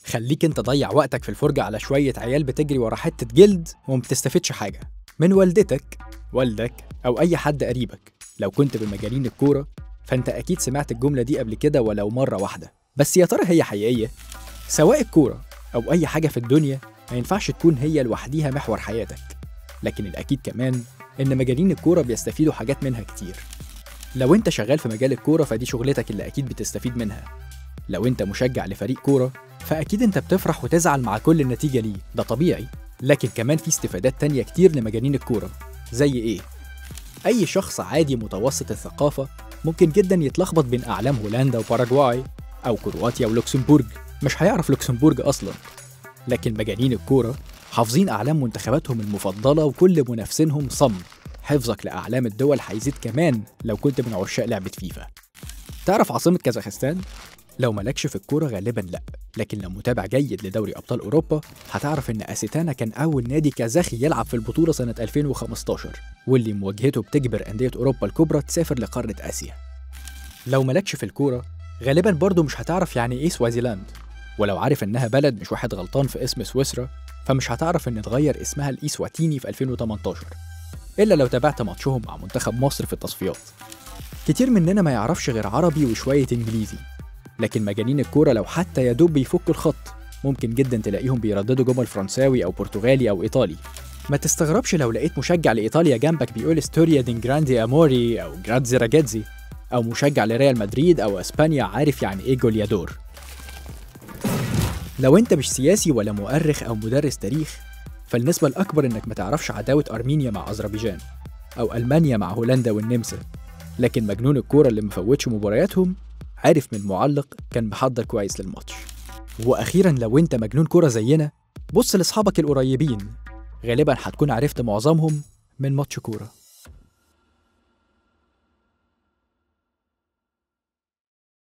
خليك انت ضيع وقتك في الفرجة على شوية عيال بتجري ورا حتة جلد وما بتستفدش حاجة من والدتك والدك أو أي حد قريبك لو كنت بمجانين الكورة فأنت أكيد سمعت الجملة دي قبل كده ولو مرة واحدة بس يا ترى هي حقيقية؟ سواء الكورة أو أي حاجة في الدنيا ما ينفعش تكون هي لوحديها محور حياتك لكن الأكيد كمان إن مجانين الكورة بيستفيدوا حاجات منها كتير لو أنت شغال في مجال الكورة فدي شغلتك اللي أكيد بتستفيد منها لو أنت مشجع لفريق كورة فأكيد أنت بتفرح وتزعل مع كل النتيجة ليه ده طبيعي لكن كمان في استفادات تانية كتير لمجانين الكورة زي إيه؟ أي شخص عادي متوسط الثقافة ممكن جدا يتلخبط بين أعلام هولندا وباراجواي أو كرواتيا ولوكسمبورج مش هيعرف لوكسمبورج أصلا لكن مجانين الكورة حافظين أعلام منتخباتهم المفضلة وكل منافسينهم صم حفظك لأعلام الدول هيزيد كمان لو كنت من عشاق لعبة فيفا تعرف عاصمة كازاخستان؟ لو مالكش في الكورة غالبا لا لكن لو متابع جيد لدوري أبطال أوروبا هتعرف إن أستانا كان أول نادي كازاخي يلعب في البطولة سنة 2015 واللي مواجهته بتجبر أندية أوروبا الكبرى تسافر لقارة آسيا لو مالكش في الكورة غالبا برضه مش هتعرف يعني إيه سوازيلاند ولو عارف إنها بلد مش واحد غلطان في اسم سويسرا فمش هتعرف إن اتغير اسمها الإيسواتيني في 2018 إلا لو تابعت ماتشهم مع منتخب مصر في التصفيات كتير مننا ما يعرفش غير عربي وشوية إنجليزي لكن مجانين الكورة لو حتى يا دوب بيفكوا الخط ممكن جدا تلاقيهم بيرددوا جمل فرنساوي أو برتغالي أو إيطالي ما تستغربش لو لقيت مشجع لإيطاليا جنبك بيقول ستوريا دين جراندي أموري أو جراتزي راجاتزي أو مشجع لريال مدريد أو أسبانيا عارف يعني إيه جوليادور لو أنت مش سياسي ولا مؤرخ أو مدرس تاريخ فالنسبة الأكبر إنك ما تعرفش عداوة أرمينيا مع أذربيجان أو ألمانيا مع هولندا والنمسا لكن مجنون الكورة اللي مفوتش مبارياتهم عارف من معلق كان محضر كويس للماتش واخيرا لو انت مجنون كوره زينا بص لاصحابك القريبين غالبا هتكون عرفت معظمهم من ماتش كوره